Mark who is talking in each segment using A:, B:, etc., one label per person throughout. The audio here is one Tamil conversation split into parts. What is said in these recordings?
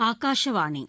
A: ಆಕಾಶವಾಣಿ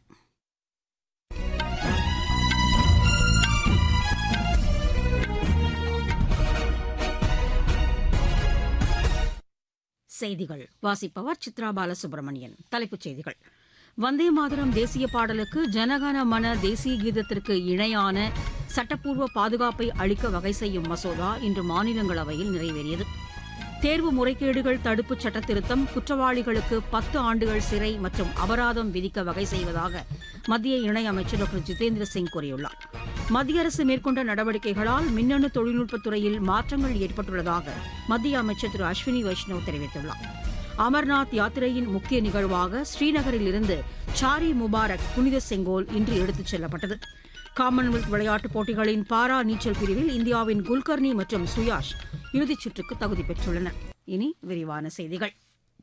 A: செய்திகள் வாசிப்பவர் சித்ரா பாலசுப்ரமணியன் தலைப்புச் செய்திகள் வந்தே மாதரம் தேசிய பாடலுக்கு ஜனகன மன தேசிய கீதத்திற்கு இணையான சட்டப்பூர்வ பாதுகாப்பை அளிக்க வகை செய்யும் மசோதா இன்று மாநிலங்களவையில் நிறைவேறியது தேர்வு முறைகேடுகள் தடுப்புச் சட்ட திருத்தம் குற்றவாளிகளுக்கு பத்து ஆண்டுகள் சிறை மற்றும் அபராதம் விதிக்க வகை செய்வதாக மத்திய இணையமைச்சர் டாக்டர் ஜிதேந்திர சிங் கூறியுள்ளார் மத்திய அரசு மேற்கொண்ட நடவடிக்கைகளால் மின்னணு தொழில்நுட்பத் துறையில் மாற்றங்கள் ஏற்பட்டுள்ளதாக மத்திய அமைச்சர் திரு அஸ்வினி வைஷ்ணவ் தெரிவித்துள்ளார் அமர்நாத் யாத்திரையின் முக்கிய நிகழ்வாக ஸ்ரீநகரிலிருந்து சாரி முபாரக் புனித செங்கோல் இன்று எடுத்துச் செல்லப்பட்டது காமன்வெல்த் விளையாட்டுப் போட்டிகளின் பாரா நீச்சல் பிரிவில் இந்தியாவின் குல்கர்னி மற்றும் சுயாஷ் இறுதிச் சுற்றுக்கு தகுதி பெற்றுள்ளனர் இனி விரிவான செய்திகள்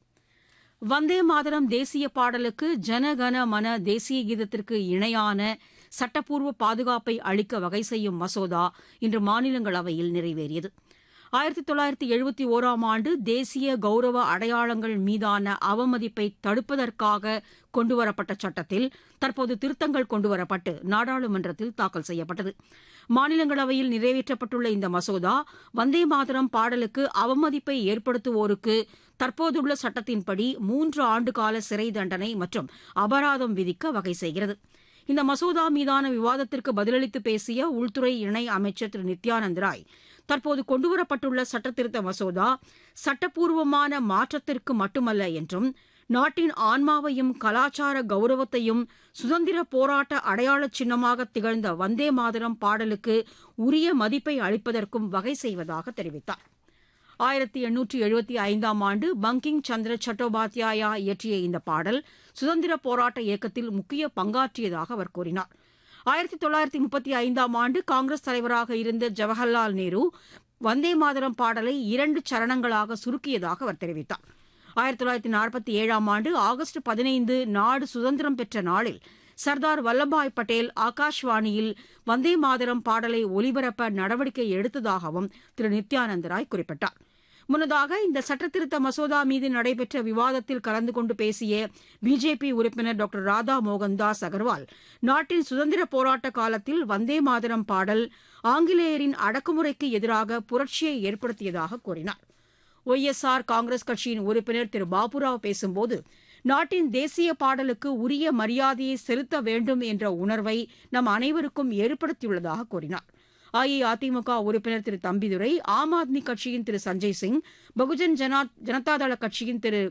A: வந்தே மாதரம் தேசிய பாடலுக்கு ஜனகன மன தேசிய கீதத்திற்கு இணையான சட்டப்பூர்வ பாதுகாப்பை அளிக்க வகை செய்யும் மசோதா இன்று மாநிலங்களவையில் நிறைவேறியது ஆயிரத்தி தொள்ளாயிரத்தி எழுபத்தி ஓராம் ஆண்டு தேசிய கௌரவ அடையாளங்கள் மீதான அவமதிப்பை தடுப்பதற்காக கொண்டுவரப்பட்ட சட்டத்தில் தற்போது திருத்தங்கள் கொண்டுவரப்பட்டு நாடாளுமன்றத்தில் தாக்கல் செய்யப்பட்டது மாநிலங்களவையில் நிறைவேற்றப்பட்டுள்ள இந்த மசோதா வந்தே மாதரம் பாடலுக்கு அவமதிப்பை ஏற்படுத்துவோருக்கு தற்போதுள்ள சட்டத்தின்படி மூன்று ஆண்டுகால சிறை தண்டனை மற்றும் அபராதம் விதிக்க வகை செய்கிறது இந்த மசோதா மீதான விவாதத்திற்கு பதிலளித்து பேசிய உள்துறை இணை அமைச்சர் திரு நித்யானந்த் ராய் தற்போது கொண்டுவரப்பட்டுள்ள சட்டத்திருத்த மசோதா சட்டப்பூர்வமான மாற்றத்திற்கு மட்டுமல்ல என்றும் நாட்டின் ஆன்மாவையும் கலாச்சார கௌரவத்தையும் சுதந்திர போராட்ட அடையாள சின்னமாக திகழ்ந்த வந்தே மாதரம் பாடலுக்கு உரிய மதிப்பை அளிப்பதற்கும் வகை செய்வதாக தெரிவித்தார் ஆயிரத்தி எண்ணூற்றி எழுபத்தி ஐந்தாம் ஆண்டு பங்கிங் சந்திர சட்டோபாத்யாயா இயற்றிய இந்த பாடல் சுதந்திர போராட்ட இயக்கத்தில் முக்கிய பங்காற்றியதாக அவர் கூறினார் ஆயிரத்தி தொள்ளாயிரத்தி முப்பத்தி ஐந்தாம் ஆண்டு காங்கிரஸ் தலைவராக இருந்த ஜவஹர்லால் நேரு வந்தே மாதரம் பாடலை இரண்டு சரணங்களாக சுருக்கியதாக அவர் தெரிவித்தார் ஆயிரத்தி தொள்ளாயிரத்தி நாற்பத்தி ஏழாம் ஆண்டு ஆகஸ்ட் பதினைந்து நாடு சுதந்திரம் பெற்ற நாளில் சர்தார் வல்லபாய் பட்டேல் ஆகாஷ்வாணியில் வந்தே மாதரம் பாடலை ஒலிபரப்ப நடவடிக்கை எடுத்ததாகவும் திரு நித்யானந்த ராய் குறிப்பிட்டார் முன்னதாக இந்த சட்டத்திருத்த மசோதா மீது நடைபெற்ற விவாதத்தில் கலந்து கொண்டு பேசிய பிஜேபி உறுப்பினர் டாக்டர் ராதா மோகன்தாஸ் அகர்வால் நாட்டின் சுதந்திர போராட்ட காலத்தில் வந்தே மாதரம் பாடல் ஆங்கிலேயரின் அடக்குமுறைக்கு எதிராக புரட்சியை ஏற்படுத்தியதாக கூறினார் ஒய்எஸ்ஆர் காங்கிரஸ் கட்சியின் உறுப்பினர் திரு பாபுராவ் பேசும்போது நாட்டின் தேசிய பாடலுக்கு உரிய மரியாதையை செலுத்த வேண்டும் என்ற உணர்வை நம் அனைவருக்கும் ஏற்படுத்தியுள்ளதாக கூறினார் அஇஅதிமுக உறுப்பினர் திரு தம்பிதுரை ஆம் ஆத்மி கட்சியின் திரு சஞ்சய் சிங் பகுஜன் ஜனா ஜனதாதள கட்சியின் திரு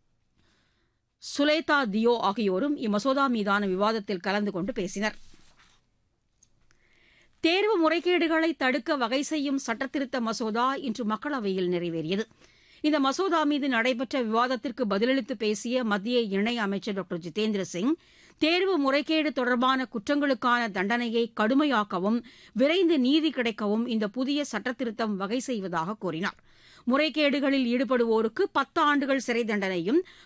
A: சுலேதா தியோ ஆகியோரும் இம்மசோதா மீதான விவாதத்தில் கலந்து கொண்டு பேசினர் தேர்வு முறைகேடுகளை தடுக்க வகை செய்யும் சட்டத்திருத்த மசோதா இன்று மக்களவையில் நிறைவேறியது இந்த மசோதா மீது நடைபெற்ற விவாதத்திற்கு பதிலளித்து பேசிய மத்திய இணை அமைச்சர் டாக்டர் ஜிதேந்திர சிங் தேர்வு முறைகேடு தொடர்பான குற்றங்களுக்கான தண்டனையை கடுமையாக்கவும் விரைந்து நீதி கிடைக்கவும் இந்த புதிய சட்டத்திருத்தம் வகை செய்வதாக கூறினார் முறைகேடுகளில் ஈடுபடுவோருக்கு பத்து ஆண்டுகள் சிறை தண்டனையும்